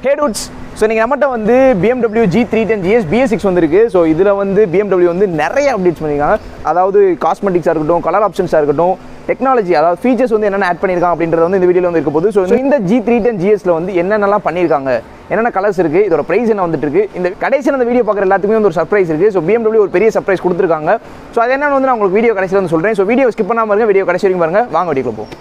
ஹே dudes so நீங்கள் நம்மகிட்ட வந்து BMW G three ten GS BS six வந்திருக்கு ஸோ இதில் வந்து BMW வந்து நிறைய அப்டேட்ஸ் பண்ணியிருக்காங்க அதாவது காஸ்மெட்டிக்ஸாக இருக்கட்டும் கலர் ஆப்ஷன்ஸாக இருக்கட்டும் டெக்னாலஜி அதாவது ஃபீச்சர்ஸ் வந்து என்னென்ன ஆட் பண்ணியிருக்காங்க அப்படின்றது வந்து இந்த வீடியோவில் வந்து இருக்க போகுது ஸோ இந்த ஜி த்ரீ டென் ஜிஎஸ்ல வந்து என்னென்னலாம் பண்ணியிருக்காங்க என்னென்ன கலர்ஸ் இருக்குது இதோட ப்ரைஸ் என்ன வந்துட்டு இருக்கு இந்த கடைசியில் அந்த வீடியோ பார்க்குற எல்லாத்துக்குமே வந்து ஒரு சர்ப்ரைஸ் இருக்குது ஸோ BMW ஒரு பெரிய சர்ப்ரைஸ் கொடுத்துருக்காங்க ஸோ அது என்னன்னு வந்து நான் உங்களுக்கு வீடியோ கடைசியில் வந்து சொல்கிறேன் ஸோ வீடியோ ஸ்கிப் பண்ணாமல் இருங்க வீடியோ கடைசி வரைக்கும் பாருங்க வாங்க வீடியோக்குள்ள போவோம்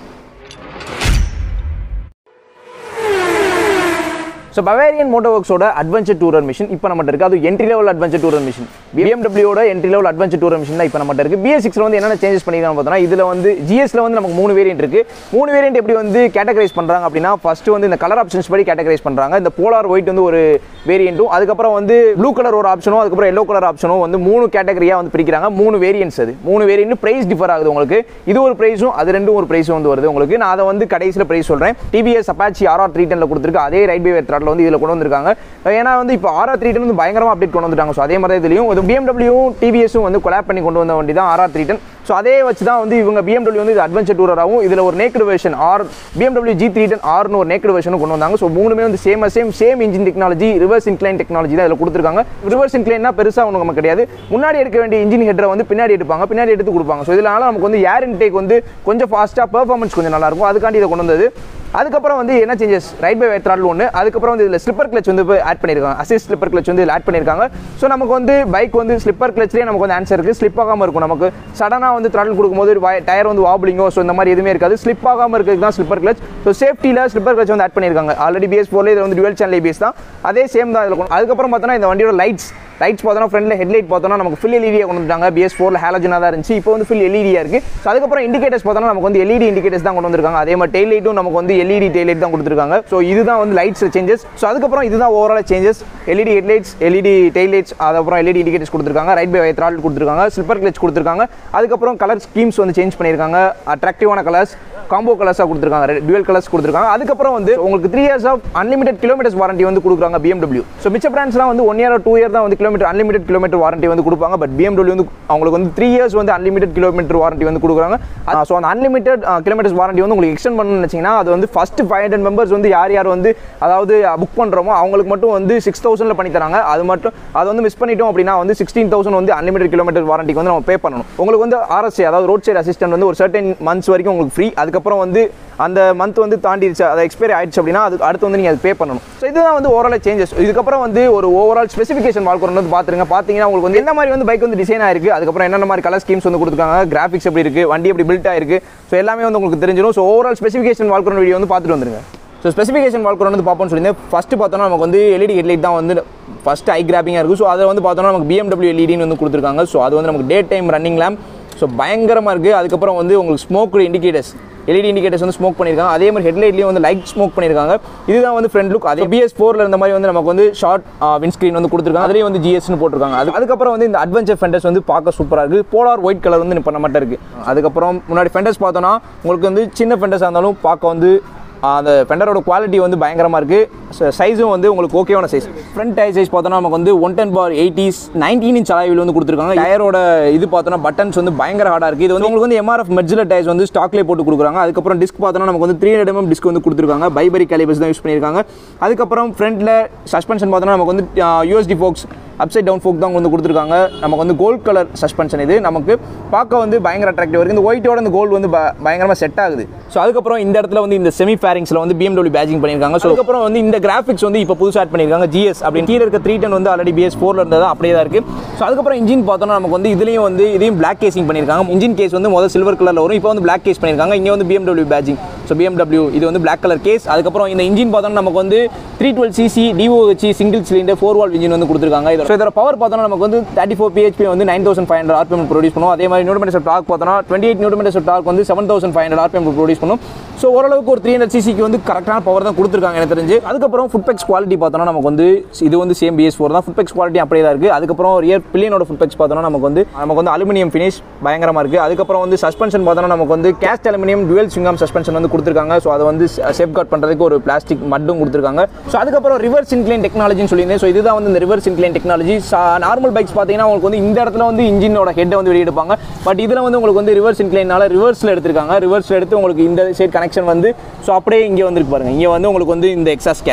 ஸோ பவேரியன் மோட்டோ ஒர்க்ஸோட அட்வென்ச்சர் டூரர் மிஷின் இப்போ நம்மகிட்ட இருக்குது அது entry level adventure tourer machine பிஎம்டபிள்யூட entry level adventure tourer machine தான் இப்போ நம்மகிட்ட இருக்குது பிஎஸ் சிக்ஸில் வந்து என்னென்ன சேஞ்சஸ் பண்ணியிருக்காங்க பார்த்தோம்னா இதில் வந்து ஜிஎஸ்ல வந்து நமக்கு மூணு வேரியன்ட் இருக்குது மூணு வேரியன்ட் எப்படி வந்து கேட்டகரைஸ் பண்ணுறாங்க அப்படின்னா ஃபர்ஸ்ட் வந்து இந்த கலர் ஆப்ஷன்ஸ் படி கேட்டகரைஸ் பண்ணுறாங்க இந்த போலார் ஒயிட் வந்து ஒரு வேரியண்ட்டும் அதுக்கப்புறம் வந்து ப்ளூ கலர் ஒரு ஆப்ஷனும் அதுக்கப்புறம் எல்லோ கலர் ஆப்ஷனும் வந்து மூணு கேட்டகரியாக வந்து பிரிக்கிறாங்க மூணு வேரியன்ட்ஸ் அது மூணு வேரியன்ட் பிரைஸ் டிஃபர் ஆகுது உங்களுக்கு இது ஒரு பிரைஸும் அது ரெண்டும் ஒரு பிரைஸும் வந்து வருது உங்களுக்கு நான் அதை வந்து கடைசியில் பிரைஸ் சொல்கிறேன் டிவிஎஸ் அப்பாச்சி ஆர்ஆர் த்ரீ டென்ல கொடுத்துருக்கு அதே ரைட் பை வேர் த்ராட்டில் வந்து இதில் கொண்டு வந்திருக்காங்க ஏன்னா வந்து இப்போ ஆர்ஆர் த்ரீ டென் வந்து பயங்கரமாக அப்டேட் கொண்டு வந்துட்டாங்க ஸோ அதே மாதிரி இதுலையும் இது பிஎம்டபிள்யூவும் டிவிஎஸும் வந்து கொலாப் பண்ணி கொண்டு வந்த வண்டி தான் ஆர்ஆர் த்ரீ டென் ஸோ அதே வச்சு தான் வந்து இவங்க பிஎம்டபிள்யூ வந்து இது அட்வென்ச்சர் டூரராகவும் இதில் ஒரு naked version R BMW G three ten ஆர்னு ஒரு நேக்கட் வெர்ஷனும் கொண்டு வந்தாங்க ஸோ மூணுமே வந்து same same same engine technology reverse incline technology தான் இதில் கொடுத்துருக்காங்க ரிவர்ஸ் இன்க்ளைன்னா பெருசாக ஒன்றும் நமக்கு கிடையாது முன்னாடி எடுக்க வேண்டிய இன்ஜின் ஹெட்டரை வந்து பின்னாடி எடுப்பாங்க பின்னாடி எடுத்து கொடுப்பாங்க ஸோ இதனால நமக்கு வந்து ஏர் இன்டேக் வந்து கொஞ்சம் ஃபாஸ்ட்டாக பெர்ஃபார்மன்ஸ் கொஞ்சம் நல்லா இருக்கும் அதுக்காண்டி இதை கொண்டு வந்தது அதுக்கப்புறம் வந்து என்ன சேஞ்சஸ் ரைட் பை த்ராட்ல் ஒன்று அதுக்கப்புறம் வந்து இதில் ஸ்லிப்பர் கிளச் வந்து ஆட் பண்ணியிருக்காங்க அசிஸ்ட் ஸ்லிப்பர் கிளச் வந்து இதில் ஆட் பண்ணியிருக்காங்க ஸோ நமக்கு வந்து பைக் வந்து ஸ்லிப்பர் கிளச்லேயே நமக்கு வந்து ஆன்சர் இருக்குது ஸ்லிப் ஆகாமல் இருக்கும் நமக்கு சடனாக வந்து த்ராட்டில் கொடுக்கும்போது டயர் வந்து வாபிளிங்கோ ஸோ இந்த மாதிரி எதுவுமே இருக்காது ஸ்லிப் ஆகாமல் இருக்கிறது தான் ஸ்லிப்பர் கிளச் ஸோ சேஃப்டியில் ஸ்லிப்பர் கிளச் வந்து ஆட் பண்ணியிருக்காங்க ஆல்ரெடி பிஎஸ் ஃபோர்ல இது வந்து டுவெல் சேனல் ஏபிஎஸ் தான் அதே சேம் தான் இதில் அதுக்கப்புறம் பார்த்தோன்னா இந்த வண்டியோட லைட்ஸ் லைட்ஸ் பார்த்தோன்னா ஃப்ரண்ட்ல ஹெட்லைட் பார்த்தோன்னா நமக்கு ஃபில் எல்இடியாக கொண்டு வந்துட்டாங்க பிஎஸ் ஃபோரில் ஹேலஜனாக தான் இருந்துச்சு இப்போ வந்து ஃபில் எல்இடியாக இருக்குது ஸோ அதுக்கப்புறம் இண்டிகேட்டர்ஸ் பார்த்தோன்னா நமக்கு வந்து எல்இடி இண்டிகேட்டர்ஸ் தான் கொண்டு வந்திருக்காங்க அதே மாதிரி டெய்ல் லைட்டும் நமக்கு வந்து எல்இடி டெய்ல் லைட் தான் கொடுத்துருக்காங்க ஸோ இதுதான் வந்து லைட்ஸ் சேஞ்சஸ் ஸோ அதுக்கப்புறம் இதுதான் overall changes LED headlights LED tail lights அதுக்கப்புறம் எல்இடி இண்டிகேட்டர்ஸ் கொடுத்துருக்காங்க ரைட் பை த்ரால் கொடுத்துருக்காங்க ஸ்லிப்பர் கிளச் கொடுத்துருக்காங்க அதுக்கப்புறம் கலர் ஸ்கீம்ஸ் வந்து சேஞ்ச் பண்ணியிருக்காங்க அட்ராக்டிவான கலர்ஸ் காம்போ கலர்ஸாக கொடுத்துருக்காங்க டுவல் கலர்ஸ் கொடுத்துருக்காங்க அதுக்கப்புறம் வந்து உங்களுக்கு three years of unlimited kilometers warranty வந்து கொடுக்குறாங்க BMW ஸோ மிச்ச பிராண்ட்ஸ்லாம் வந்து ஒன் இயர் டூ இயர் தான் வந்து கிலோமீட்டர் அன்லிமிடெட் கிலோமீட்டர் வாரண்டி வந்து கொடுப்பாங்க பட் BMW வந்து அவங்களுக்கு வந்து த்ரீ இயர்ஸ் வந்து அன்லிமிடெட் கிலோமீட்டர் வாரண்டி வந்து கொடுக்குறாங்க ஸோ அந்த அன்லிமிடெட் கிலோமீட்டர்ஸ் வாரண்டி வந்து உங்களுக்கு எக்ஸ்டெண்ட் பண்ணணும்னு நினச்சிங்கன்னா அது வந்து ஃபஸ்ட் ஃபைவ் ஹண்ட்ரட் மெம்பர்ஸ் வந்து யார் யார் வந்து அதாவது புக் பண்ணுறோமோ அவங்களுக்கு மட்டும் வந்து சிக்ஸ் தௌசண்டில் பண்ணி தராங்க அது மட்டும் அது வந்து மிஸ் பண்ணிட்டோம் அப்படின்னா வந்து சிக்ஸ்டீன் தௌசண்ட் வந்து அன்லிமிடெட் கிலோமீட்டர் வாரண்டிக்கு வந்து நம்ம பே பண்ணணும் உங்களுக்கு வந்து ஆர்எஸ்சி அதாவது ரோட் சைடு அசிஸ்டன்ட் வந்து ஒரு சர்டன் மந்த்ஸ் வரைக்கும் உங்களுக்கு ஃப்ரீ அதுக்கப்புறம் வந்து அந்த மந்த் வந்து தாண்டிடுச்சு அதை எக்ஸ்பைரி ஆயிடுச்சு அப்படின்னா அது அடுத்து வந்து நீங்கள் அது பே பண்ணணும் ஸோ இதுதான் வந்து ஓவரால் சேஞ்சஸ் இதுக்கப்புறம் வந்து ஒரு ஓவரால் ஸ்பெசிஃபிகேஷன் வாழ்க்கை வந்து பார்த்துருங்க பார்த்தீங்கன்னா உங்களுக்கு வந்து என்ன மாதிரி வந்து பைக் வந்து டிசைன் ஆயிருக்கு அதுக்கப்புறம் என்னென்ன மாதிரி கலர் ஸ்கீம்ஸ் வந்து கொடுத்துருக்காங்க கிராஃபிக்ஸ் எப்படி இருக்குது வண்டி எப்படி பில்ட் ஆயிருக்கு ஸோ எல்லாமே வந்து உங்களுக்கு தெரிஞ்சிடும் ஸோ ஓவரால் ஸ்பெசிஃபிகேஷன் வாழ்க்கை வீடியோ வந்து பார்த்துட்டு வந்துருங்க ஸோ ஸ்பெசிஃபிகேஷன் வாழ்க்கை வந்து பார்ப்போம்னு சொல்லியிருந்தேன் ஃபஸ்ட்டு பார்த்தோன்னா நமக்கு வந்து எல்இடி ஹெட்லைட் தான் வந்து ஃபஸ்ட்டு ஐ கிராபிங்காக இருக்குது ஸோ அதை வந்து பார்த்தோன்னா நமக்கு BMW எல்இடின்னு வந்து கொடுத்துருக்காங்க ஸோ அது வந்து நமக்கு day time running lamp so பயங்கரமாக இருக்குது அதுக்கப்புறம் வந்து உங்களுக்கு ஸ்மோக் இண்டிகேட்டர்ஸ் எல்இடி இண்டிகேட்டர்ஸ் வந்து ஸ்மோக் பண்ணியிருக்காங்க அதே மாதிரி ஹெட்லைட்லேயும் வந்து லைட் ஸ்மோக் பண்ணியிருக்காங்க இதுதான் வந்து ஃப்ரண்ட் லுக் அதே பிஎஸ் ஃபோரில் இருந்த மாதிரி வந்து நமக்கு வந்து ஷார்ட் விண்ஸ்க்ரீன் வந்து கொடுத்துருக்காங்க அதுலேயும் வந்து ஜிஎஸ்னு போட்டிருக்காங்க அது அதுக்கப்புறம் வந்து இந்த அட்வென்ச்சர் ஃபெண்டர்ஸ் வந்து பார்க்க சூப்பராக இருக்குது போலார் ஒயிட் கலர் வந்து இப்போ நம்மகிட்ட இருக்குது அதுக்கப்புறம் முன்னாடி ஃபெண்டர்ஸ் பார்த்தோன்னா உங்களுக்கு வந்து சின்ன ஃபெண்டர்ஸாக இருந்தாலும் பார்க்க வந்து அந்த ஃபெண்டரோட குவாலிட்டி வந்து பயங்கரமாக இருக்குது சைஸும் வந்து உங்களுக்கு ஓகேவான சைஸ் ஃப்ரண்ட் டயர் சைஸ் பார்த்தோன்னா நமக்கு வந்து one ten bar eighties nineteen inch அலாயில் வந்து கொடுத்துருக்காங்க டயரோட இது பார்த்தோன்னா பட்டன்ஸ் வந்து பயங்கர ஹார்டாக இருக்குது இது வந்து உங்களுக்கு வந்து எம்ஆர்எஃப் மெட்ஜில் டயர்ஸ் வந்து ஸ்டாக்லேயே போட்டு கொடுக்குறாங்க அதுக்கப்புறம் டிஸ்க் பார்த்தோன்னா நமக்கு வந்து த்ரீ ஹண்ட்ரட் எம்எம் டிஸ்க் வந்து கொடுத்துருக்காங்க பைபரி கேலிபர்ஸ் தான் யூஸ் பண்ணியிருக்காங்க அதுக்கப்புறம் ஃப்ரண்ட்டில் சஸ்பென்ஷன் பார்த்தோன்னா நமக்கு வந்து USD forks upside down fork தான் வந்து கொடுத்துருக்காங்க நமக்கு வந்து கோல்ட் கலர் சஸ்பென்ஷன் இது நமக்கு பார்க்க வந்து பயங்கர அட்ராக்டிவ் இருக்குது இந்த ஒயிட்டோட இந்த கோல்டு வந்து ப- பயங்கரமாக செட் ஆகுது ஸோ அதுக்கப்புறம் இந்த இடத்துல வந்து இந்த செமி ஃபேரிங்ஸில் வந்து BMW பேஜிங் பண்ணியிருக்காங்க ஸோ அதுக்கப்புறம் வந்து இந்த கிராஃபிக்ஸ் வந்து இப்போ புதுசாக ஆட் பண்ணியிருக்காங்க ஜிஎஸ் அப்படின்னு கீழே இருக்க த்ரீ டென் வந்து ஆல்ரெடி பிஎஸ் ஃபோரில் இருந்தது அப்படியே தான் இருக்குது ஸோ அதுக்கப்புறம் இன்ஜின் பார்த்தோன்னா நமக்கு வந்து இதுலேயும் வந்து இதையும் பிளாக் கேசிங் பண்ணியிருக்காங்க இன்ஜின் கேஸ் வந்து முதல் சில்வர் கலரில் வரும் இப்போ வந்து பிளாக் கேஸ் பண்ணியிருக்காங்க இங்கே வந்து BMW பேஜிங் ஸோ BMW இது வந்து பிளாக் கலர் கேஸ் அதுக்கப்புறம் இந்த இன்ஜின் பார்த்தோன்னா நமக்கு வந்து three twelve cc DOHC single cylinder four valve engine வந்து கொடுத்துருக்காங்க இது ஸோ இதோட பவர் பார்த்தோன்னா நமக்கு வந்து தேர்ட்டி ஃபோர் பிஹெச்பி வந்து nine thousand five hundred rpm produce பண்ணும் அதே மாதிரி நியூட்ரமீட்டர் டார்க் பார்த்தோன்னா டுவெண்ட்டி எயிட் நியூட்ரமீட்டர் டார்க் வந்து seven thousand five hundred rpm produce பண்ணும் ஸோ ஓரளவுக்கு ஒரு த்ரீ ஹண்ட்ரட் சிசிக்கு வந்து கரெக்டான பவர் தான் கொடுத்துருக்காங்க எனக்கு தெரிஞ்சு அதுக்கப்புறம் ஃபுட்பெக்ஸ் குவாலிட்டி பார்த்தோன்னா நமக்கு வந்து இது வந்து சேம் பிஎஸ் ஃபோர் தான் ஃபுட்பெக்ஸ் குவாலிட்டி அப்படியே தான் இருக்குது அதுக்கப்புறம் ரியர் பில்லியனோட ஃபுட்பெக்ஸ் பார்த்தோன்னா நமக்கு வந்து நமக்கு வந்து அலுமினியம் ஃபினிஷ் பயங்கரமாக இருக்குது அதுக்கப்புறம் வந்து சஸ்பென்ஷன் பார்த்தோன்னா நமக்கு வந்து cast aluminium dual swingarm suspension வந்து கொடுத்துருக்காங்க ஸோ அதை வந்து சேஃப் கார்ட் பண்ணுறதுக்கு ஒரு பிளாஸ்டிக் மட்டும் கொடுத்துருக்காங்க ஸோ அதுக்கப்புறம் ரிவர்ஸ் இன்க்ளைன் டெக்னாலஜின்னு சொல்லியிருந்தேன் ஸோ இதுதான் வந்து இந்த reverse incline technology normal bikes பார்த்தீங்கன்னா உங்களுக்கு வந்து இந்த இடத்துல வந்து இன்ஜினோட ஹெட்டை வந்து வெளியெடுப்பாங்க பட் இதில் வந்து உங்களுக்கு வந்து ரிவர்ஸ் இன்க்ளைனால ரிவர்ஸில் எடுத்திருக்காங்க ரிவர்ஸில் எடுத்து உங்களுக்கு இந்த சைட் கனெக்ஷன் வந்து ஸோ அப்படியே இங்கே வந்துருக்கு பாருங்க இங்கே வந்து உங்களுக்கு வந்து இந்த எக்ஸா ஸ்கேன்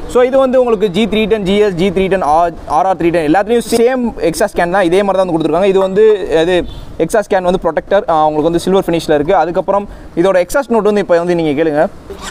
ஸோ இது வந்து உங்களுக்கு G three ten GS G three ten R RR three ten எல்லாத்துலேயும் சேம் எக்ஸா ஸ்கேன் தான் இதே மாதிரி தான் வந்து கொடுத்துருக்காங்க இது வந்து இது எக்ஸா ஸ்கேன் வந்து ப்ரொடெக்டர் உங்களுக்கு வந்து சில்வர் ஃபினிஷில் இருக்குது அதுக்கப்புறம் இதோட எக்ஸாஸ்ட் நோட் வந்து இப்போ வந்து நீங்கள் கேளுங்க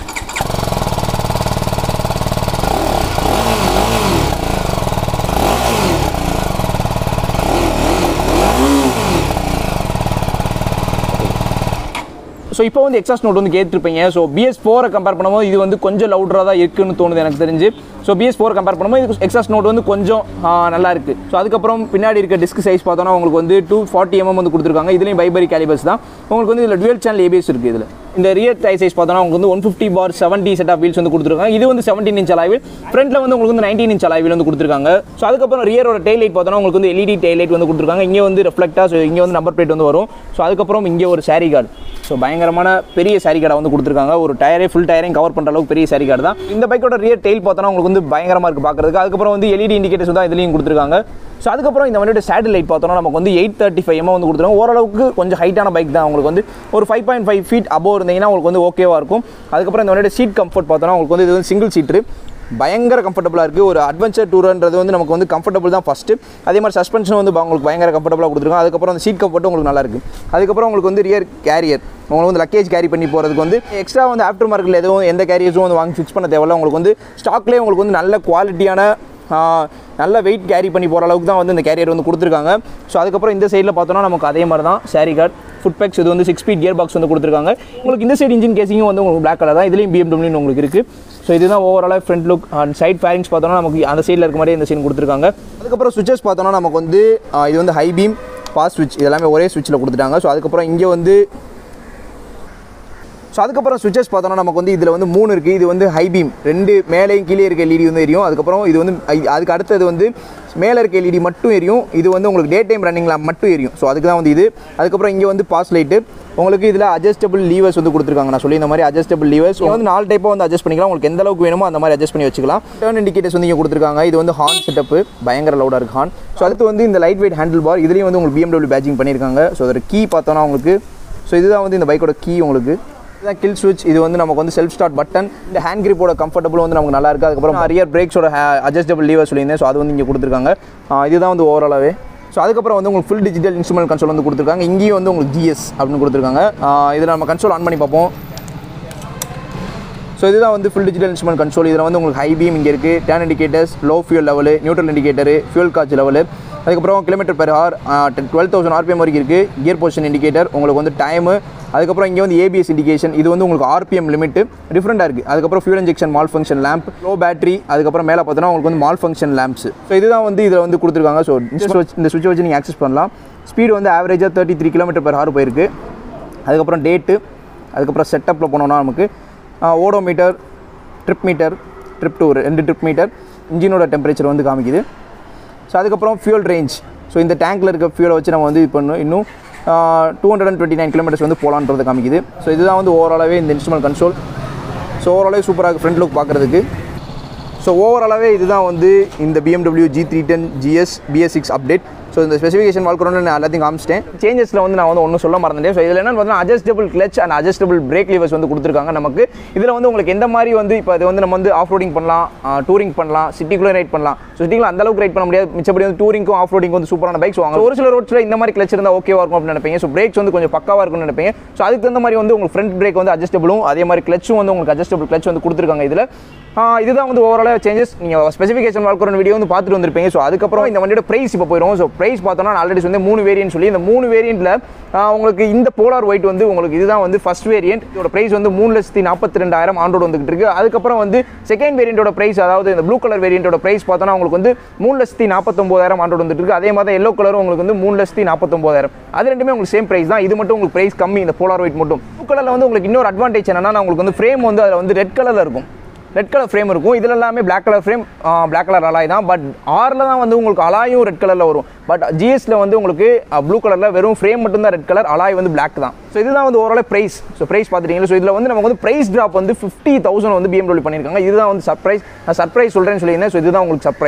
ஸோ இப்போ வந்து எக்ஸாஸ்ட் நோட் வந்து கேட்டிருப்பீங்க ஸோ பிஎஸ் ஃபோரை கம்பேர் பண்ணும்போது இது வந்து கொஞ்சம் லவுடராக தான் இருக்குன்னு தோணுது எனக்கு தெரிஞ்சு ஸோ பிஎஸ் ஃபோர் கம்பேர் பண்ணும்போது இது எக்ஸாஸ்ட் நோட் வந்து கொஞ்சம் ஆ, நல்லா இருக்கு ஸோ அதுக்கப்புறம் பின்னாடி இருக்க டிஸ்க் சைஸ் பார்த்தோன்னா உங்களுக்கு வந்து டூ ஃபார்ட்டி எம்எம் வந்து கொடுத்துருக்காங்க இதுலேயும் பைபரி கேலிபர்ஸ் தான் உங்களுக்கு வந்து இதில் டுவெல் சேனல் ஏபிஎஸ் இருக்குது இதில் இந்த ரியர் டை சைஸ் பார்த்தோன்னா உங்களுக்கு வந்து one fifty bar seventy set of wheels வந்து கொடுத்துருக்காங்க இது வந்து செவன்டீன் இன்ச் அலாவில் ஃப்ரண்ட்டில் வந்து உங்களுக்கு வந்து நைன்டீன் இன்ச் அலாவில் வந்து கொடுத்துருக்காங்க ஸோ அதுக்கப்புறம் ரியரோட டெய்ல் லைட் பார்த்தோன்னா உங்களுக்கு வந்து எல்இடி டெய்ல் லைட் வந்து கொடுத்துருக்காங்க இங்கே வந்து ரிஃப்ளெக்டாக ஸோ இங்கே வந்து நம்பர் பிளேட் வந்து வரும் ஸோ அதுக்கப்புறம் இங்கே ஒரு சாரி கார்டு ஸோ பயங்கரமான பெரிய சாரி கார்டை வந்து கொடுத்துருக்காங்க ஒரு டயரே ஃபுல் டயரையும் கவர் பண்ணுற அளவுக்கு பெரிய சாரி கார்டு தான் இந்த பைக்கோட ரியர் டெயில் பார்த்தோன்னா உங்களுக்கு வந்து பயங்கரமாக இருக்குது பார்க்குறதுக்கு அதுக்கப்புறம் வந்து எல்இடி இண்டிகேட்டர்ஸ் தான் இதுலையும் கொடுத்துருக்காங்க ஸோ அதுக்கப்புறம் இந்த வண்டியோட சேட்டலைட் பார்த்தோன்னா நமக்கு வந்து எயிட் தேர்ட்டி ஃபைவ் எம்எம் வந்து கொடுத்துருக்காங்க ஓரளவுக்கு கொஞ்சம் ஹைட்டான பைக் தான் உங்களுக்கு வந்து ஒரு five point five feet above இருந்தீங்கன்னா உங்களுக்கு வந்து ஓகேவாக இருக்கும் அதுக்கப்புறம் இந்த வண்டியோட சீட் கம்ஃபர்ட் பார்த்தோன்னா உங்களுக்கு வந்து இது வந்து சிங்கிள் சீட்ரு பயங்கர கம்ஃபர்டபுளாக இருக்குது ஒரு அட்வென்ச்சர் டூர்ன்றது வந்து நமக்கு வந்து கம்ஃபர்டபுள் தான் ஃபஸ்ட்டு அதே மாதிரி சஸ்பென்ஷன் வந்து உங்களுக்கு பயங்கர கம்ஃபர்டபுளாக கொடுத்துருக்காங்க அதுக்கப்புறம் அந்த சீட் கம்ஃபர்ட்டும் உங்களுக்கு நல்லா இருக்குது அதுக்கப்புறம் உங்களுக்கு வந்து ரியர் கேரியர் உங்களுக்கு வந்து லக்கேஜ் கேரி பண்ணி போகிறதுக்கு வந்து எக்ஸ்ட்ரா வந்து ஆஃப்டர் மார்க்கெட்டில் எதுவும் எந்த கேரியர்ஸும் வந்து வாங்கி ஃபிக்ஸ் பண்ண தேவையில்ல உங்களுக்கு வந்து ஸ்டாக்லேயே உங்களுக்கு வந்து நல்ல குவாலிட்டியான நல்ல வெயிட் கேரி பண்ணி போகிற அளவுக்கு தான் வந்து இந்த கேரியர் வந்து கொடுத்துருக்காங்க ஸோ அதுக்கப்புறம் இந்த சைடில் பார்த்தோன்னா நமக்கு அதே மாதிரி தான் சாரி கார்டு ஃபுட் பேக்ஸ் இது வந்து சிக்ஸ் ஸ்பீட் கியர் பாக்ஸ் வந்து கொடுத்துருக்காங்க உங்களுக்கு இந்த சைடு இன்ஜின் கேசிங்கும் வந்து உங்களுக்கு பிளாக் கலர் தான் இதுலேயும் பிஎம்டபிள்யூ உங்களுக்கு இருக்குது ஸோ இதுதான் ஓவராலாக front look and side fairings பார்த்தோன்னா நமக்கு அந்த சைடில் இருக்க மாதிரி இந்த சைன் கொடுத்துருக்காங்க அதுக்கப்புறம் சுவிச்சஸ் பார்த்தோன்னா நமக்கு வந்து ஆ, இது வந்து ஹை பீம் பாஸ் ஸ்விட்ச் இது எல்லாமே ஒரே ஸ்விட்சில் கொடுத்துட்டாங்க ஸோ அதுக்கப்புறம் இங்கே வந்து ஸோ அதுக்கப்புறம் சுவிச்சஸ் பார்த்தோன்னா நமக்கு வந்து இதில் வந்து மூணு இருக்குது இது வந்து ஹை பீம் ரெண்டு மேலேயும் கீழே இருக்க எல்இடி வந்து எரியும் அதுக்கப்புறம் இது வந்து ஐ- அதுக்கு அடுத்தது வந்து மேலே இருக்க எல்இடி மட்டும் எரியும் இது வந்து உங்களுக்கு டே டைம் ரன்னிங்கில் மட்டும் எரியும் ஸோ அதுக்கு தான் வந்து இது அதுக்கப்புறம் இங்கே வந்து பாஸ் லைட்டு உங்களுக்கு இதில் அட்ஜஸ்டபிள் லீவர்ஸ் வந்து கொடுத்துருக்காங்க நான் சொல்லி இந்த மாதிரி அட்ஜஸ்டபிள் லீவர்ஸ் வந்து நாலு டைப்பாக வந்து அட்ஜஸ்ட் பண்ணிக்கலாம் உங்களுக்கு எந்த அளவுக்கு வேணுமோ அந்த மாதிரி அட்ஜஸ்ட் பண்ணி வச்சுக்கலாம் டர்ன் இண்டிகேட்டர்ஸ் வந்து இங்கே கொடுத்துருக்காங்க இது வந்து ஹார்ன் செட்டப்பு பயங்கர லவுடாக இருக்குது ஹார்ன் ஸோ அடுத்து வந்து இந்த லைட் வெயிட் ஹேண்டில் பார் இதுலேயும் வந்து உங்களுக்கு BMW பேட்சிங் பண்ணியிருக்காங்க ஸோ அதோட கீ பார்த்தோன்னா உங்களுக்கு ஸோ இதுதான் வந்து இந்த பைக்கோட கீ உங்களுக்கு இதுதான் கில் ஸ்விட்ச் இது வந்து நமக்கு வந்து செல்ஃப் ஸ்டார்ட் பட்டன் இந்த ஹேண்ட் கிரிப்போட கம்ஃபர்டபுள் வந்து நமக்கு நல்லா இருக்குது அதுக்கப்புறம் ரியர் பிரேக்ஸோட அட்ஜஸ்டபிள் லீவர் சொல்லியிருந்தேன் ஸோ அது வந்து இங்கே கொடுத்துருக்காங்க ஆ, இதுதான் வந்து ஓவராலாகவே ஸோ அதுக்கப்புறம் வந்து உங்களுக்கு ஃபுல் டிஜிட்டல் இன்ஸ்ட்ருமெண்ட் கன்சோல் வந்து கொடுத்துருக்காங்க இங்கேயும் வந்து உங்களுக்கு ஜிஎஸ் அப்படின்னு கொடுத்துருக்காங்க இதில் நம்ம கன்சோல் ஆன் பண்ணி பார்ப்போம் ஸோ இதுதான் வந்து ஃபுல் டிஜிட்டல் இன்ஸ்ட்ருமெண்ட் கன்சோல் இதில் வந்து உங்களுக்கு ஹை பீம் இங்கே இருக்குது turn indicators low fuel level neutral indicator fuel gauge level அதுக்கப்புறம் kilometer per hour twelve thousand rpm வரைக்கும் இருக்குது கியர் பொசிஷன் இண்டிகேட்டர் உங்களுக்கு வந்து டைமு அதுக்கப்புறம் இங்கே வந்து ஏபிஎஸ் இண்டிகேஷன் இது வந்து உங்களுக்கு ஆர்பிஎம் லிமிட் டிஃப்ரெண்ட்டாக இருக்குது அதுக்கப்புறம் fuel injection malfunction lamp low battery அதுக்கப்புறம் மேலே பார்த்தோன்னா உங்களுக்கு வந்து மால் ஃபங்க்ஷன் லேம்ப்ஸ் ஸோ இதுதான் வந்து இதில் வந்து கொடுத்துருக்காங்க ஸோ இந்த சுவிட்ச் வச்சு நீங்கள் ஆக்சஸ் பண்ணலாம் ஸ்பீடு வந்து ஆவரேஜாக thirty three kilometer per hour போயிருக்கு அதுக்கப்புறம் டேட்டு அதுக்கப்புறம் செட்டப்பில் போனோம்னா நமக்கு odometer trip meter trip tour ரெண்டு ட்ரிப் மீட்டர் இன்ஜினோட டெம்பரேச்சர் வந்து காமிக்குது ஸோ அதுக்கப்புறம் ஃபியூல் ரேஞ்ச் ஸோ இந்த டேங்க்கில் இருக்க ஃபியூலை வச்சு நம்ம வந்து இது பண்ணணும் இன்னும் two hundred and twenty nine kilometers வந்து போகலான்றது காமிக்குது ஸோ இதுதான் வந்து ஓவராலாகவே இந்த இன்ஸ்ட்ருமெண்ட் கன்சோல் ஸோ ஓவராலாகவே சூப்பராக ஃப்ரண்ட் லுக் பார்க்குறதுக்கு ஸோ ஓவராலாகவே இதுதான் வந்து இந்த BMW G three ten GS BS six update so இந்த ஸ்பெசிஃபிகேஷன் வாழ்க்கை நான் எல்லாத்தையும் காமிச்சிட்டேன் சேஞ்சஸில் வந்து நான் வந்து ஒன்றும் சொல்ல மறந்துட்டேன் ஸோ இதில் என்னன்னு பார்த்தீங்கன்னா adjustable clutch and adjustable brake levers வந்து கொடுத்துருக்காங்க நமக்கு இதில் வந்து உங்களுக்கு எந்த மாதிரி வந்து இப்போ இது வந்து நம்ம வந்து ஆஃப் ரோடிங் பண்ணலாம் டூரிங் பண்ணலாம் சிட்டிக்குள்ளே ரைட் பண்ணலாம் ஸோ சிட்டிக்குள்ள அந்த அளவுக்கு ரைட் பண்ண முடியாது மிச்சப்படி வந்து டூரிங்க்கும் ஆஃப் ரோடிங் வந்து சூப்பரான பைக்ஸ் வாங்க ஒரு சில ரோட்ஸில் இந்த மாதிரி கிளச் இருந்தால் ஓகேவா இருக்கும் அப்படின்னு நினைப்பீங்க ஸோ பிரேக்ஸ் வந்து கொஞ்சம் பக்காவாக இருக்கும்னு நினைப்பீங்க ஸோ அதுக்கு தகுந்த மாதிரி வந்து உங்களுக்கு ஃப்ரண்ட் பிரேக் வந்து அட்ஜஸ்டபிளும் அதே மாதிரி கிளச்சும் வந்து உங்களுக்கு அட்ஜஸ்டபிள் கிளச் வந்து கொடுத்துருக்காங்க இதில் ஆஹ் இதுதான் வந்து ஓவராலாக சேஞ்சஸ் நீங்கள் ஸ்பெசிஃபிகேஷன் வாழ்க்கை வீடியோ வந்து பார்த்துட்டு வந்திருப்பீங்க ஸோ அதுக்கப்புறம் இந்த வண்டியோட ப்ரைஸ் இப்போ போயிடும் ஸோ ப்ரைஸ் பார்த்தோம்னா ஆல்ரெடி வந்து மூணு வேரியன்ட் சொல்லி இந்த மூணு வேரியண்ட்டில் உங்களுக்கு இந்த போலார் ஒயிட் வந்து உங்களுக்கு இதுதான் வந்து ஃபர்ஸ்ட் வேரியன்ட் இதோட ப்ரைஸ் வந்து மூணு லட்சத்தி நாற்பத்தி ரெண்டாயிரம் ஆண்டோடு வந்துகிட்டு இருக்கு அதுக்கப்புறம் வந்து செகண்ட் வேரியண்டோட ப்ரைஸ் அதாவது இந்த ப்ளூ கலர் வேரியண்டோட ப்ரைஸ் பார்த்தோன்னா உங்களுக்கு வந்து மூணு லட்சத்தி நாற்பத்தொம்போதாயிரம் ஆண்டோடு வந்துட்டு இருக்கு அதே மாதிரி எல்லோ கலரும் உங்களுக்கு வந்து மூணு லட்சத்தி நாற்பத்தொம்போதாயிரம் அது ரெண்டுமே உங்களுக்கு சேம் ப்ரைஸ் தான் இது மட்டும் உங்களுக்கு ப்ரைஸ் கம்மி இந்த போலார் ஒயிட் மட்டும் ப்ளூ கலரில் வந்து உங்களுக்கு இன்னொரு அட்வான்டேஜ் என்னன்னா உங்களுக்கு வந்து ஃப்ரேம் வந்து அதில் வந்து ரெட் கலரில் இருக்கும் ரெட் கலர் ஃப்ரேம் இருக்கும் இதில் எல்லாமே Black colour frame Black colour alloy தான் பட் ஆரில் தான் வந்து உங்களுக்கு அலாயும் ரெட் கலரில் வரும் பட் ஜிஎஸ்ல வந்து உங்களுக்கு ப்ளூ கலரில் வெறும் ஃப்ரேம் மட்டும் தான் ரெட் கலர் அலாய் வந்து Black தான் ஸோ இதுதான் வந்து ஓரளவு ப்ரைஸ் ஸோ ப்ரைஸ் பார்த்துட்டீங்களா ஸோ இதில் வந்து நமக்கு வந்து ப்ரைஸ் ட்ராப் வந்து ஃபிஃப்டி தௌசண்ட் வந்து BMW பண்ணியிருக்காங்க இதுதான் வந்து சர்ப்ரைஸ் நான் சர்ப்ரைஸ் சொல்கிறேன்னு சொல்லியிருந்தேன் ஸோ இதுதான் உங்களுக்கு சர்ப்ரைஸ்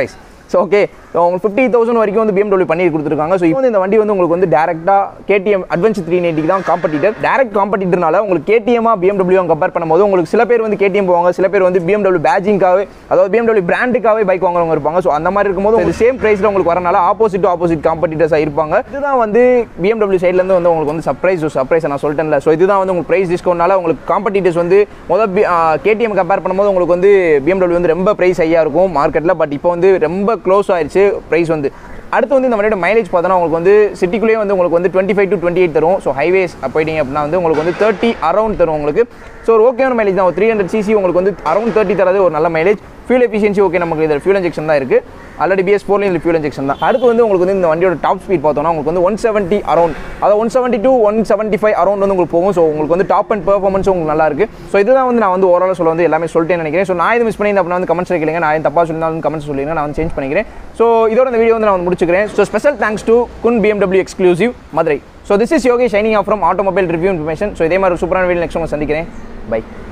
ஸோ ஓகே ஸோ உங்களுக்கு ஃபிஃப்டி தௌசண்ட் வரைக்கும் வந்து BMW பண்ணி கொடுத்துருக்காங்க ஸோ இப்போ வந்து இந்த வண்டி வந்து உங்களுக்கு வந்து டேரெக்டாக கேடிஎம் அட்வென்ச்சர் த்ரீ நைன்ட்டிக்கு தான் காம்படிட்டர் டேரக்ட் காம்படிட்டர்னால உங்களுக்கு கேடிஎம்மா BMW கம்பேர் பண்ணும்போது உங்களுக்கு சில பேர் வந்து கேடிஎம் போவாங்க சில பேர் வந்து BMW பேஜிங்காகவே அதாவது BMW பிராண்டுக்காகவே பைக் வாங்குறவங்க இருப்பாங்க ஸோ அந்த மாதிரி இருக்கும்போது இது சேம் ப்ரைஸில் உங்களுக்கு வரனால ஆப்போசிட் ஆப்போசிட் காம்படிட்டர்ஸாக இருப்பாங்க இதுதான் வந்து BMW சைட்லேருந்து வந்து உங்களுக்கு வந்து சர்ப்ரைஸ் சர்ப்ரைஸ் நான் சொல்லிட்டேன்ல ஸோ இதுதான் வந்து உங்களுக்கு ப்ரைஸ் டிஸ்கவுண்ட்னால உங்களுக்கு காம்படிட்டர்ஸ் வந்து முதல் கேடிஎம் கம்பேர் பண்ணும்போது உங்களுக்கு வந்து BMW வந்து ரொம்ப ப்ரைஸ் ஹையாக இருக்கும் மார்க்கெட்டில் பட் இப்போ வந்து ரொம்ப க்ளோஸ் ஆயிடுச்சு ப்ரைஸ் வந்து அடுத்து வந்து இந்த வண்டியோட மைலேஜ் பார்த்தோன்னா உங்களுக்கு வந்து சிட்டிக்குள்ளேயே வந்து உங்களுக்கு வந்து twenty five to twenty eight தரும் ஸோ ஹைவேஸ் போயிட்டீங்க அப்படின்னா வந்து உங்களுக்கு வந்து தேர்ட்டி அரௌண்ட் தரும் உங்களுக்கு ஸோ ஒரு ஓகேயான மைலேஜ் தான் ஒரு த்ரீ ஹண்ட்ரட் சிசி உங்களுக்கு வந்து அரௌண்ட் தேர்ட்டி தரது ஒரு நல்ல மைலேஜ் ஃபியூல் எஃபிஷியன்சி ஓகே நமக்கு இதில் ஃபியூல் இன்ஜெக்ஷன் தான் இருக்குது ஆல்ரெடி பிஎஸ் ஃபோர்லேயும் இதில் ஃபியூல் இன்ஜெக்ஷன் தான் அடுத்து வந்து உங்களுக்கு வந்து இந்த வண்டியோட டாப் ஸ்பீட் பார்த்தோம்னா உங்களுக்கு வந்து ஒன் செவன்ட்டி அரௌண்ட் அதாவது one seventy to one seventy five around வந்து உங்களுக்கு போகும் ஸோ உங்களுக்கு வந்து டாப் அண்ட் பெர்ஃபார்மன்ஸ் உங்களுக்கு நல்லா இருக்கு ஸோ இதுதான் வந்து நான் வந்து ஓவரால் சொல்ல வந்து எல்லாமே சொல்லிட்டேன்னு நினைக்கிறேன் ஸோ நான் இது மிஸ் பண்ணி அப்படின்னா வந்து கமெண்ட்ஸ் வைக்கலங்க நான் தப்பாக சொல்லியிருந்தாலும் கமெண்ட்ஸ் சொல்லிடுங்க நான் வந்து சேஞ்ச் பண்ணிக்கிறேன் ஸோ இதோட இந்த வீடியோ வந்து நான் வந்து முடிச்சுக்கிறேன் so special thanks to Kun BMW exclusive Madurai so this is Yogi shining off from automobile review information so இதே மாதிரி ஒரு சூப்பரான வீடியோ நெக்ஸ்ட் உங்களை சந்திக்கிறேன் பை